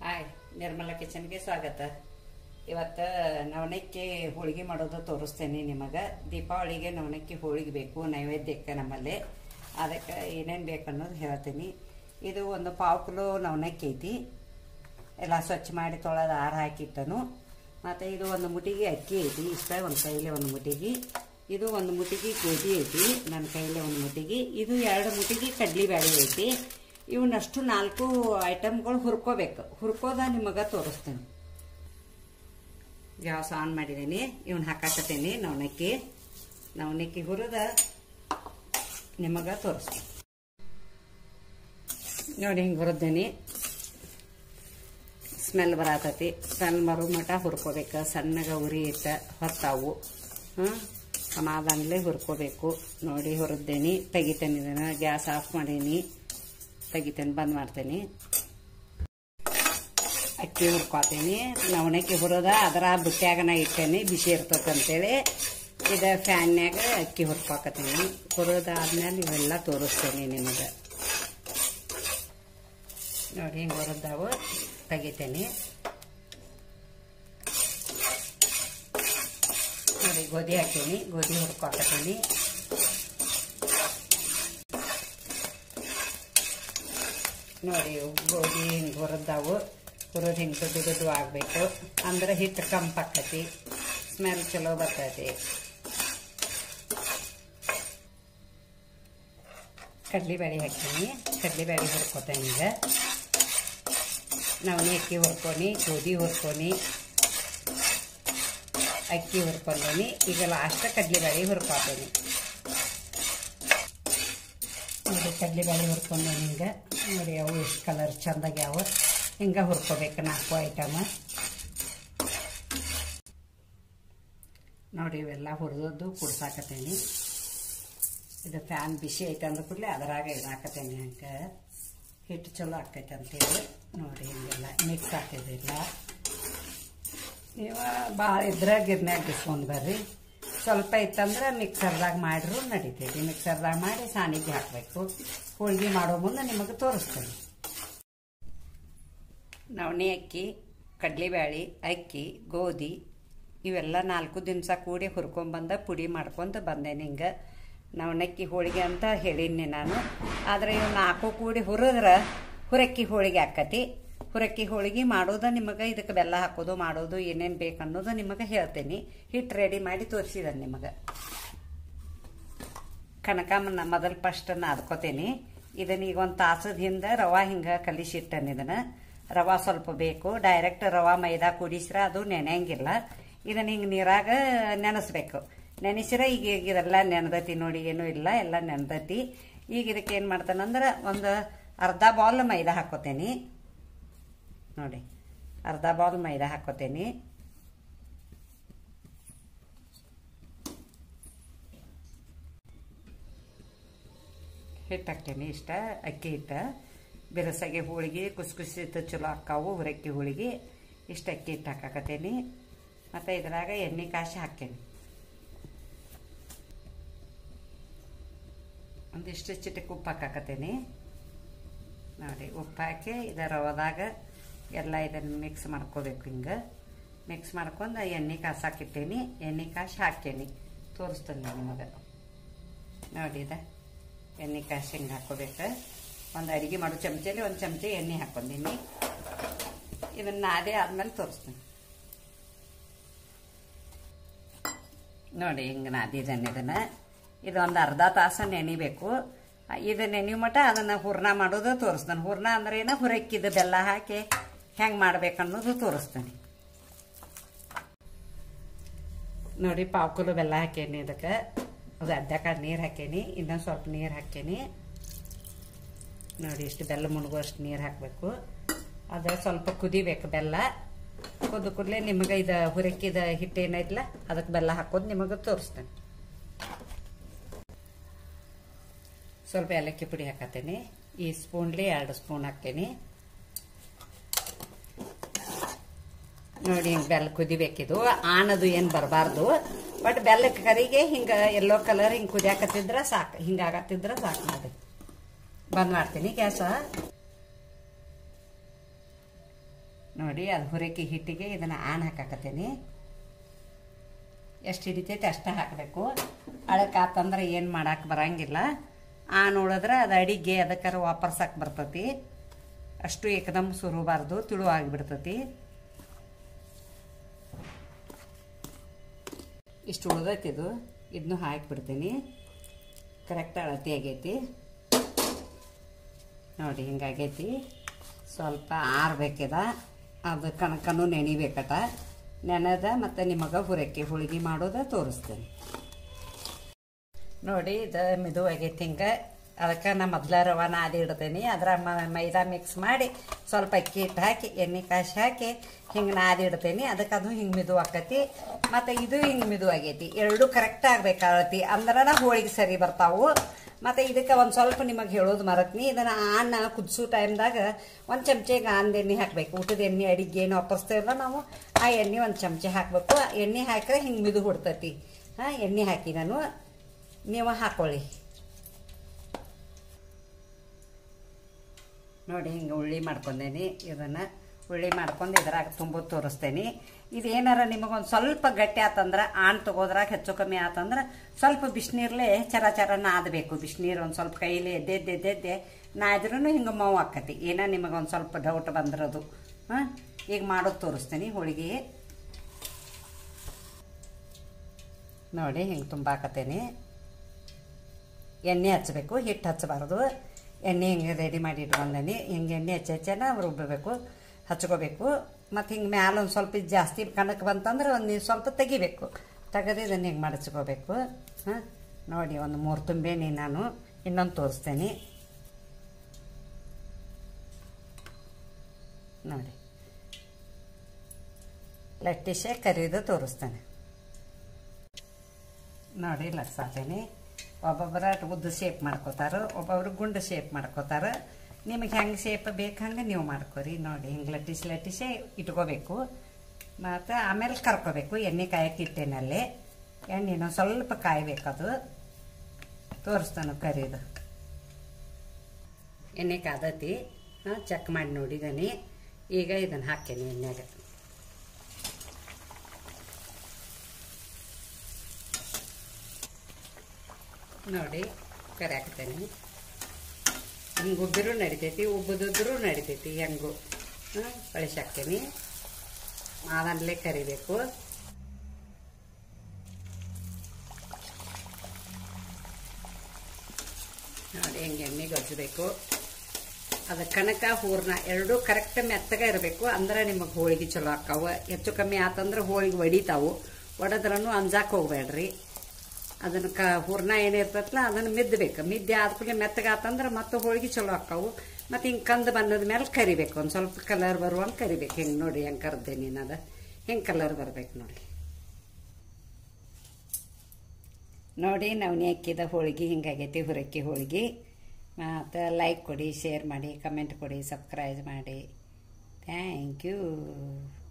hi Nirmala ಕಿಚನ್ಗೆ ಸ್ವಾಗತ ಇವತ್ತು ನವಣಕ್ಕಿ ಹೋಳಿಗೆ ಮಾಡೋದು ತೋರಿಸ್ತೇನೆ ನಿಮಗೆ ದೀಪಾವಳಿಗೆ ನವಣಕ್ಕಿ ಹೋಳಿಗೆ ಬೇಕು ನೈವೇದ್ಯಕ್ಕೆ ನಮ್ಮಲ್ಲಿ ಅದಕ್ಕೆ ಏನೇನು ಬೇಕು ಅನ್ನೋದು ಹೇಳ್ತೀನಿ ಇದು ಒಂದು ಪಾವು ಕಿಲೋ ನವಣಕ್ಕಿ ಐತಿ ಎಲ್ಲ ಸ್ವಚ್ಛ ಮಾಡಿ ತೊಳೆದು ಆರ ಹಾಕಿಟ್ಟನು ಮತ್ತು ಇದು ಒಂದು ಮುಟ್ಟಿಗೆ ಅಕ್ಕಿ ಐತಿ ಇಷ್ಟ ಒಂದು ಕೈಲಿ ಒಂದು ಮುಟ್ಟಿಗೆ ಇದು ಒಂದು ಮುಟ್ಟಿಗೆ ಗೋಧಿ ಐತಿ ನನ್ನ ಕೈಲಿ ಒಂದು ಮುಟ್ಟಿಗೆ ಇದು ಎರಡು ಮುಟ್ಟಿಗೆ ಕಡ್ಲಿಬೇಳೆ ಐತಿ ಇವನ್ನಷ್ಟು ನಾಲ್ಕು ಐಟಮ್ಗಳು ಹುರ್ಕೋಬೇಕು ಹುರ್ಕೋದ ನಿಮಗೆ ತೋರಿಸ್ತೇನೆ ಗ್ಯಾಸ್ ಆನ್ ಮಾಡಿದ್ದೀನಿ ಇವನ್ನ ಹಾಕಾಕತ್ತೇನೆ ನವಣಕ್ಕಿ ನವಣಕ್ಕಿ ಹುರಿದ ನಿಮಗೆ ತೋರಿಸ್ತೀನಿ ನೋಡಿ ಹಿಂಗೆ ಹುರಿದ್ದೇನೆ ಸ್ಮೆಲ್ ಬರತೈತಿ ಸ್ಮೆಲ್ ಬರೋ ಮಟ ಹುರ್ಕೋಬೇಕು ಸಣ್ಣಗ ಉರಿ ಇಟ್ಟ ಹೊತ್ತಾವು ಹಾಂ ಸಮಾಧಾನಲೇ ಹುರ್ಕೋಬೇಕು ನೋಡಿ ಹುರಿದ್ದೇನೆ ತೆಗಿತೇನೆ ಇದನ್ನು ಗ್ಯಾಸ್ ಆಫ್ ಮಾಡೀನಿ ತೆಗಿತೇನೆ ಬಂದ್ ಮಾಡ್ತೇನೆ ಅಕ್ಕಿ ಹುರ್ಕೋತೀನಿ ನವಣಕ್ಕಿ ಹುರಿದ ಅದರ ಬುಟ್ಟ್ಯಾಗ ನಾ ಇಟ್ಟೇನಿ ಬಿಸಿ ಇರ್ತೈತೆ ಅಂತೇಳಿ ಇದು ಫ್ಯಾನ್ಯಾಗ ಅಕ್ಕಿ ಹುರ್ಕೋಕತ್ತೀನಿ ಹುರಿದಾದ್ಮೇಲೆ ಇವೆಲ್ಲ ತೋರಿಸ್ತೇನೆ ನಿಮಗೆ ನೋಡಿ ಹಿಂಗೆ ಹುರಿದಾವು ತೆಗಿತೇನೆ ನೋಡಿ ಗೋಧಿ ಹಾಕೀನಿ ಗೋಧಿ ಹುರ್ಕೋಕತ್ತೀನಿ ನೋಡಿ ಗೋಧಿ ಹಿಂಗೆ ಹುರಿದಾವು ಹುರಿದು ಹಿಂಗೆ ದೊಡ್ಡ ದೊಡ್ಡ ಆಗಬೇಕು ಅಂದ್ರೆ ಹಿಟ್ಟು ಕಂಪಾಕತಿ ಸ್ಮೆಲ್ ಚಲೋ ಬರ್ತೈತಿ ಕಡ್ಲಿಬೇಳೆ ಹಾಕೀನಿ ಕಡ್ಲಿಬೇಳೆ ಹುರ್ಕೋತೇನೆ ಈಗ ನವಣೆ ಅಕ್ಕಿ ಹುರ್ಕೊನಿ ಗೋಧಿ ಹುರ್ಕೊನಿ ಅಕ್ಕಿ ಹುರ್ಕೊಂಡೇನಿ ಈಗ ಲಾಸ್ಟ್ ಕಡ್ಲಿಬೇಳೆ ಹುರ್ಕೋತೇನೆ ನೋಡಿ ಕಡ್ಲಿಬೇಳೆ ಹುರ್ಕೊಂಡೇನಿ ಹಿಂಗೆ ನೋಡಿ ಅವು ಎಷ್ಟು ಕಲರ್ ಚಂದಾಗ್ಯಾವ ಹಿಂಗೆ ಹುರ್ಕೋಬೇಕು ನಾಲ್ಕು ಐಟಮ್ ನೋಡಿ ಇವೆಲ್ಲ ಹುರಿದದ್ದು ಕುಡ್ಸಾಕತ್ತೇನಿ ಇದು ಫ್ಯಾನ್ ಬಿಸಿ ಐತೆ ಅಂದ ಕೂಡಲೇ ಅದರಾಗ ಇದಾಕತ್ತೇನೆ ಹಂಗೆ ಹಿಟ್ಟು ಚಲೋ ಆಕೈತೆ ಅಂತೇಳಿ ನೋಡಿ ಹಿಂಗೆಲ್ಲ ಮಿಕ್ಸ್ ಆಗ್ತಿದ್ದಿಲ್ಲ ನೀವು ಭಾಳ ಇದ್ರೆ ಗಿರ್ನ್ಯಾಗ ಬಿಸ್ಕೊಂಡು ಬರ್ರಿ ಸ್ವಲ್ಪ ಇತ್ತಂದ್ರೆ ಮಿಕ್ಸರ್ದಾಗ ಮಾಡಿದ್ರು ನಡೀತೈತಿ ಮಿಕ್ಸರ್ದಾಗ ಮಾಡಿ ಸಾಣಿಗೆ ಹಾಕಬೇಕು ಹೋಳಿಗೆ ಮಾಡೋ ಮುಂದೆ ನಿಮಗೆ ತೋರಿಸ್ತೇನೆ ನವಣೆ ಅಕ್ಕಿ ಕಡಲೆಬೇಳೆ ಅಕ್ಕಿ ಗೋಧಿ ಇವೆಲ್ಲ ನಾಲ್ಕು ದಿವಸ ಕೂಡಿ ಹುರ್ಕೊಂಬಂದ ಪುಡಿ ಮಾಡ್ಕೊಂಡು ಬಂದೇನೆ ಹಿಂಗೆ ನವಣಕ್ಕಿ ಹೋಳಿಗೆ ಅಂತ ಹೇಳೀನಿ ನಾನು ಆದರೆ ಇವು ನಾಲ್ಕು ಕೂಡಿ ಹುರಿದ್ರೆ ಹುರಕ್ಕಿ ಹೋಳಿಗೆ ಆಕತಿ ಹುರಕ್ಕಿ ಹೋಳಿಗೆ ಮಾಡೋದು ನಿಮಗೆ ಇದಕ್ಕೆ ಬೆಲ್ಲ ಹಾಕೋದು ಮಾಡೋದು ಏನೇನು ಬೇಕು ಅನ್ನೋದು ನಿಮಗೆ ಹೇಳ್ತೇನೆ ಹಿಟ್ಟು ರೆಡಿ ಮಾಡಿ ತೋರಿಸಿದ ನಿಮಗೆ ಕನಕಾಮನ್ನ ಮೊದಲು ಫಸ್ಟ್ ನಾದ್ಕೋತೇನೆ ಇದನ್ನ ಈಗ ಒಂದು ತಾಸದ ಹಿಂದೆ ರವಾ ಹಿಂಗೆ ಕಲಿಸಿಟ್ಟನ್ ಇದನ್ನು ರವಾ ಸ್ವಲ್ಪ ಬೇಕು ಡೈರೆಕ್ಟ್ ರವಾ ಮೈದಾ ಕುಡಿಸ್ರೆ ಅದು ನೆನೆಯಂಗಿಲ್ಲ ಇದನ್ನ ಹಿಂಗೆ ನೀರಾಗ ನೆನೆಸ್ಬೇಕು ನೆನೆಸಿರ ಈಗ ಇದೆಲ್ಲ ನೆನೆದತಿ ನೋಡಿ ಏನೂ ಇಲ್ಲ ಎಲ್ಲ ನೆನೆದತಿ ಈಗ ಇದಕ್ಕೆ ಏನು ಮಾಡ್ತಾನಂದ್ರೆ ಒಂದು ಅರ್ಧ ಬೌಲ್ ಮೈದಾ ಹಾಕೋತೇನೆ ನೋಡಿ ಅರ್ಧ ಬೌಲ್ ಮೈದಾ ಹಾಕೋತೇನೆ ಹಿಟ್ಟು ಹಾಕ್ತೇನೆ ಇಷ್ಟ ಅಕ್ಕಿ ಹಿಟ್ಟು ಬಿರಸಾಗೆ ಹೋಳಿಗೆ ಕುಸ್ ಕುಸಿ ಚಲೋ ಹಾಕಾವು ಹುರಕ್ಕಿ ಹೋಳಿಗೆ ಇಷ್ಟು ಅಕ್ಕಿ ಹಿಟ್ಟು ಹಾಕಾಕತ್ತೇನೆ ಮತ್ತು ಇದ್ರಾಗ ಎಣ್ಣೆ ಕಾಸಿ ಹಾಕೇನಿ ಒಂದಿಷ್ಟು ಚಿಟಕ್ ಉಪ್ಪು ಹಾಕಾಕತ್ತೇನೆ ನೋಡಿ ಉಪ್ಪು ಹಾಕಿ ಇದರ ರವದಾಗ ಎಲ್ಲ ಇದನ್ನು ಮಿಕ್ಸ್ ಮಾಡ್ಕೋಬೇಕು ಹಿಂಗೆ ಮಿಕ್ಸ್ ಮಾಡ್ಕೊಂಡು ಎಣ್ಣೆ ಕಾಸು ಹಾಕಿಟ್ಟೇನಿ ಎಣ್ಣೆ ಕಾಸು ಹಾಕೇನಿ ತೋರಿಸ್ತೇನೆ ನಿಮಗೆ ನೋಡಿ ಇದೆ ಎಣ್ಣೆ ಕಾಸು ಹಿಂಗೆ ಹಾಕೋಬೇಕು ಒಂದು ಅಡುಗೆ ಮಾಡೋ ಚಮಚಲ್ಲಿ ಒಂದು ಚಮಚ ಎಣ್ಣೆ ಹಾಕೊಂಡೀನಿ ಇದನ್ನು ನಾದೇ ಆದ್ಮೇಲೆ ತೋರಿಸ್ತೀನಿ ನೋಡಿ ಹಿಂಗೆ ನಾದಿದ್ದಾನೆ ಇದನ್ನು ಇದೊಂದು ಅರ್ಧ ತಾಸು ನೆನಿಬೇಕು ಇದು ನೆನೆಯೋ ಮಟ ಅದನ್ನು ಹೂರ್ಣ ಮಾಡೋದು ತೋರಿಸ್ತಾನೆ ಹೂರ್ಣ ಅಂದ್ರೆ ಏನೋ ಹುರಕ್ಕಿದ ಬೆಲ್ಲ ಹಾಕಿ ಹೆಂಗೆ ಮಾಡ್ಬೇಕನ್ನೋದು ತೋರಿಸ್ತಾನೆ ನೋಡಿ ಪಾವು ಕಿಲೋ ಬೆಲ್ಲ ಹಾಕೇನಿ ಇದಕ್ಕೆ ಅದು ಅರ್ಧಕ್ಕ ನೀರು ಹಾಕೇನಿ ಇನ್ನೊಂದು ಸ್ವಲ್ಪ ನೀರು ಹಾಕೇನಿ ನೋಡಿ ಇಷ್ಟು ಬೆಲ್ಲ ಮುಳುಗುವಷ್ಟು ನೀರು ಹಾಕಬೇಕು ಅದು ಸ್ವಲ್ಪ ಕುದಿಬೇಕು ಬೆಲ್ಲ ಕುದ್ದು ಕೂಡಲೇ ನಿಮಗೆ ಇದು ಹುರಕ್ಕಿದ ಹಿಟ್ಟು ಏನೈತಲ್ಲ ಅದಕ್ಕೆ ಬೆಲ್ಲ ಹಾಕೋದು ನಿಮಗೆ ತೋರಿಸ್ತೇನೆ ಸ್ವಲ್ಪ ಏಲಕ್ಕಿ ಪುಡಿ ಹಾಕತ್ತೇನೆ ಈ ಸ್ಪೂನ್ಲಿ ಎರಡು ಸ್ಪೂನ್ ಹಾಕ್ತೇನೆ ನೋಡಿ ಹಿಂಗೆ ಬೆಲ್ಲ ಕುದಿಬೇಕಿದು ಆನದು ಏನು ಬರಬಾರ್ದು ಬಟ್ ಬೆಲ್ಲಕ್ಕೆ ಕರಿಗೆ ಹಿಂಗೆ ಎಲ್ಲೋ ಕಲರ್ ಹಿಂಗೆ ಕುದಿಯಾಕತ್ತಿದ್ರೆ ಸಾಕು ಹಿಂಗೆ ಆಗತ್ತಿದ್ರೆ ಸಾಕು ನೋಡಿ ಬಂದ್ ಮಾಡ್ತೀನಿ ಗ್ಯಾಸ ನೋಡಿ ಅದು ಹುರಕಿ ಹಿಟ್ಟಿಗೆ ಇದನ್ನು ಆನ್ ಹಾಕಾಕತ್ತೀನಿ ಎಷ್ಟು ಹಿಡಿತೈತೆ ಅಷ್ಟೇ ಹಾಕಬೇಕು ಅಳಕಾತಂದ್ರೆ ಏನು ಮಾಡಕ್ಕೆ ಬರಂಗಿಲ್ಲ ಆನ್ ಉಳಿದ್ರೆ ಅದು ಅಡಿಗೆ ಅದಕ್ಕಾರ ವಾಪರ್ಸಕ್ಕೆ ಬರ್ತೈತಿ ಅಷ್ಟು ಏಕದಮ್ ಸುರಬಾರ್ದು ತುಳು ಆಗಿಬಿಡ್ತೈತಿ ಇಷ್ಟು ಉಳ್ದೈತಿ ಇದು ಇದನ್ನು ಹಾಕಿಬಿಡ್ತೀನಿ ಕರೆಕ್ಟ್ ಅಳತಿ ಆಗೈತಿ ನೋಡಿ ಹಿಂಗಾಗೈತಿ ಸ್ವಲ್ಪ ಆರ್ಬೇಕಿದ ಅದು ಕಣಕನು ನೆನಿಬೇಕಟ ನೆನೆದ ಮತ್ತು ನಿಮಗೆ ಹುರಕ್ಕೆ ಹುಳಿಗೆ ಮಾಡೋದ ತೋರಿಸ್ತೇನೆ ನೋಡಿ ಇದು ಮಿದು ಆಗೈತಿ ಹಿಂಗೆ ಅದಕ್ಕೆ ನಾ ಮೊದ್ಲ ರವ ನಾದಿ ಇಡ್ತೀನಿ ಅದ್ರ ಮ- ಮೈದಾ ಮಿಕ್ಸ್ ಮಾಡಿ ಸ್ವಲ್ಪ ಅಕ್ಕಿ ಹಿಟ್ಟು ಹಾಕಿ ಎಣ್ಣೆ ಕಾಸಿ ಹಾಕಿ ಹಿಂಗೆ ನಾದಿ ಇಡ್ತೀನಿ ಅದಕ್ಕೆ ಅದು ಹಿಂಗೆ ಮಿದು ಆಕತಿ ಮತ್ತು ಇದು ಹಿಂಗೆ ಮಿದು ಆಗೈತಿ ಎರಡು ಕರೆಕ್ಟ್ ಆಗ್ಬೇಕಾಗತಿ ಅಂದ್ರೆ ಹೋಳಿಗೆ ಸರಿ ಬರ್ತಾವು ಮತ್ತು ಇದಕ್ಕೆ ಒಂದು ಸ್ವಲ್ಪ ನಿಮಗೆ ಹೇಳೋದು ಮರತ್ನಿ ಇದನ್ನು ಅನ್ನ ಕುದಿಸೋ ಟೈಮ್ದಾಗ ಒಂದು ಚಮಚೆಗೆ ಆನ್ದ ಎಣ್ಣೆ ಹಾಕಬೇಕು ಊಟದ ಎಣ್ಣೆ ಅಡಿಗೆ ಏನು ವಾಪರಿಸ್ತೇವಲ್ಲ ನಾವು ಆ ಎಣ್ಣೆ ಒಂದು ಚಮಚೆ ಹಾಕಬೇಕು ಎಣ್ಣೆ ಹಾಕಿದ್ರೆ ಹಿಂಗೆ ಮಿದು ಹುಡ್ತೈತಿ ಹಾಂ ಎಣ್ಣೆ ಹಾಕಿ ನಾನು ನೀವು ಹಾಕೊಳ್ಳಿ ನೋಡಿ ಹಿಂಗೆ ಉಳ್ಳಿ ಮಾಡ್ಕೊಂಡೇನಿ ಇದನ್ನು ಉಳ್ಳಿ ಮಾಡ್ಕೊಂಡು ಇದ್ರಾಗ ತುಂಬೋದು ತೋರಿಸ್ತೇನೆ ಇದು ಏನಾರ ನಿಮಗೊಂದು ಸ್ವಲ್ಪ ಗಟ್ಟಿ ಆತಂದ್ರೆ ಆಣ್ ತಗೋದ್ರಾಗ ಹೆಚ್ಚು ಕಮ್ಮಿ ಆತಂದ್ರೆ ಸ್ವಲ್ಪ ಬಿಸಿನೀರ್ಲೆ ಚರ ಚರ ನಾದಬೇಕು ಬಿಸಿನೀರು ಒಂದು ಸ್ವಲ್ಪ ಕೈಲಿ ಎದ್ದೆದ್ದೆ ಎದ್ದೆದ್ದೆ ನಾದ್ರೂ ಹಿಂಗೆ ಮಾವು ಆಕತಿ ಏನೋ ನಿಮಗೊಂದು ಸ್ವಲ್ಪ ಡೌಟ್ ಬಂದಿರೋದು ಹಾಂ ಈಗ ಮಾಡೋದು ತೋರಿಸ್ತೀನಿ ಹೋಳಿಗೆ ನೋಡಿ ಹಿಂಗೆ ತುಂಬಾಕತ್ತೇನೆ ಎಣ್ಣೆ ಹಚ್ಚಬೇಕು ಹಿಟ್ಟು ಹಚ್ಚಬಾರ್ದು ಎಣ್ಣೆ ಹಿಂಗೆ ರೆಡಿ ಮಾಡಿ ಇಟ್ಕೊಂಡೇನಿ ಹಿಂಗೆ ಎಣ್ಣೆ ಹಚ್ಚಿ ಹಚ್ಚನ ರುಬ್ಬಬೇಕು ಹಚ್ಕೋಬೇಕು ಮತ್ತು ಹಿಂಗೆ ಮ್ಯಾಲೆ ಒಂದು ಸ್ವಲ್ಪ ಇದ್ ಜಾಸ್ತಿ ಕಣಕ್ಕೆ ಬಂತಂದ್ರೆ ಒಂದು ಸ್ವಲ್ಪ ತೆಗಿಬೇಕು ತೆಗೆದು ಇದನ್ನು ಹಿಂಗೆ ಮಡಚ್ಕೋಬೇಕು ಹಾಂ ನೋಡಿ ಒಂದು ಮೂರು ತುಂಬೇನಿ ನಾನು ಇನ್ನೊಂದು ತೋರಿಸ್ತೇನೆ ನೋಡಿ ಲಟ್ಟಿಸೆ ಕರಿದು ತೋರಿಸ್ತೇನೆ ನೋಡಿ ಲಟ್ಸಾತೇನೆ ಒಬ್ಬೊಬ್ಬರ ಉದ್ದ ಶೇಪ್ ಮಾಡ್ಕೋತಾರ ಒಬ್ಬೊಬ್ರು ಗುಂಡು ಶೇಪ್ ಮಾಡ್ಕೋತಾರ ನಿಮಗೆ ಹೆಂಗೆ ಶೇಪ್ ಬೇಕು ಹಂಗೆ ನೀವು ಮಾಡ್ಕೊರಿ ನೋಡಿ ಹಿಂಗೆ ಲಟ್ಟಿಸಿ ಲಟ್ಟಿಸಿ ಇಟ್ಕೋಬೇಕು ಮತ್ತು ಆಮೇಲೆ ಕರ್ಕೋಬೇಕು ಎಣ್ಣೆ ಕಾಯಕ್ಕೆ ಇಟ್ಟೇನಲ್ಲಿ ಎಣ್ಣೆನ ಸ್ವಲ್ಪ ಕಾಯ್ಬೇಕದು ತೋರಿಸ್ತಾನೆ ಕರಿದು ಎಣ್ಣೆ ಕಾದತಿ ಹಾಂ ಚೆಕ್ ಮಾಡಿ ನೋಡಿದ್ದೀನಿ ಈಗ ಇದನ್ನು ಹಾಕೇನಿ ಎಣ್ಣೆಗೆ ನೋಡಿ ಕರಿ ಹಾಕ್ತೇನೆ ಹಿಂಗೆ ಉಬ್ಬಿರೂ ನಡಿತೈತಿ ಉಬ್ಬದಿದ್ರೂ ನಡಿತೈತಿ ಹೆಂಗು ಹಾಂ ಕಳಿಸಿ ಹಾಕ್ತೇನೆ ಅದನ್ಲೇ ಕರಿಬೇಕು ನೋಡಿ ಹೆಂಗೆ ಎಣ್ಣೆ ಗೊಜ್ಜಬೇಕು ಅದು ಕನಕ ಹೂರ್ಣ ಎರಡೂ ಕರೆಕ್ಟ್ ಮೆತ್ತಗ ಇರಬೇಕು ಅಂದ್ರೆ ನಿಮಗೆ ಹೋಳಿಗೆ ಚಲೋ ಆಕಾವು ಹೆಚ್ಚು ಕಮ್ಮಿ ಆತಂದ್ರೆ ಹೋಳಿಗೆ ಒಡಿತಾವು ಒಡದ್ರೂ ಅಂಜಾಕ್ ಹೋಗ್ಬೇಡ್ರಿ ಅದನ್ನು ಕ ಹೂರ್ಣ ಏನಿರ್ತೈತಲ್ಲ ಅದನ್ನು ಮಿದ್ದಬೇಕು ಮಿದ್ದೆ ಆದ್ಕೂಲೆ ಮೆತ್ತಗೆ ಆತಂದ್ರೆ ಮತ್ತೆ ಹೋಳಿಗೆ ಚಲೋ ಆಕಾವು ಮತ್ತು ಹಿಂಗೆ ಕಂದು ಬಂದದ ಮೇಲೆ ಕರಿಬೇಕು ಒಂದು ಸ್ವಲ್ಪ ಕಲರ್ ಬರುವಂಗೆ ಕರಿಬೇಕು ಹಿಂಗೆ ನೋಡಿ ಹೆಂಗೆ ಕರ್ದೇನಿ ಅದು ಹಿಂಗೆ ಕಲರ್ ಬರ್ಬೇಕು ನೋಡಿ ನೋಡಿ ನವನಿ ಅಕ್ಕಿದ ಹೋಳಿಗೆ ಹಿಂಗಾಗೈತಿ ಹುರಕ್ಕಿ ಹೋಳಿಗೆ ಮತ್ತು ಲೈಕ್ ಕೊಡಿ ಶೇರ್ ಮಾಡಿ ಕಮೆಂಟ್ ಕೊಡಿ ಸಬ್ಸ್ಕ್ರೈಬ್ ಮಾಡಿ ಥ್ಯಾಂಕ್ ಯು